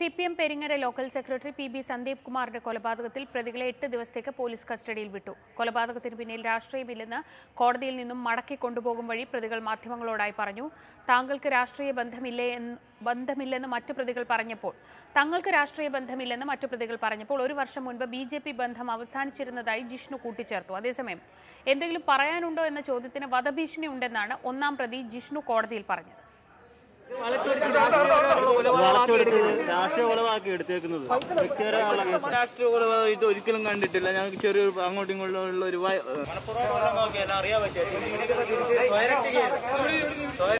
C P M Peringara local secretary P B Sandeep കുമാറിന്റെ കൊലപാതകത്തിൽ പ്രതികളെ എട്ട് ദിവസത്തേക്ക് പോലീസ് കസ്റ്റഡിയിൽ വിട്ടു കൊലപാതകത്തിന് പിന്നിൽ രാഷ്ട്രീയമില്ലെന്ന് കോടതിയിൽ നിന്നും മടക്കി കൊണ്ടുപോകും വഴി പ്രതികൾ മാധ്യമങ്ങളോടായി പറഞ്ഞു താങ്കൾക്ക് രാഷ്ട്രീയ ബന്ധമില്ലേ എന്ന് ബന്ധമില്ലെന്ന് മറ്റു പ്രതികൾ പറഞ്ഞപ്പോൾ തങ്ങൾക്ക് രാഷ്ട്രീയ ബന്ധമില്ലെന്ന് മറ്റു പ്രതികൾ പറഞ്ഞപ്പോൾ ഒരു വർഷം മുൻപ് ബി ജെ പി ബന്ധം അവസാനിച്ചിരുന്നതായി ജിഷ്ണു കൂട്ടിച്ചേർത്തു അതേസമയം എന്തെങ്കിലും പറയാനുണ്ടോ എന്ന ചോദ്യത്തിന് വധഭീഷണി ഉണ്ടെന്നാണ് ഒന്നാം പ്രതി ജിഷ്ണു കോടതിയിൽ പറഞ്ഞത് വളച്ചൊടുത്ത് രാഷ്ട്രീയ കൊലവാക്കി എടുത്തേക്കുന്നത് വ്യക്തിപരമുള്ള കേസ് രാഷ്ട്രീയ കൊലപാതകം ഇത് ഒരിക്കലും കണ്ടിട്ടില്ല ഞങ്ങൾക്ക് ചെറിയൊരു അങ്ങോട്ടും ഇങ്ങോട്ടും ഉള്ള ഒരു വയ- അറിയാൻ പറ്റിയ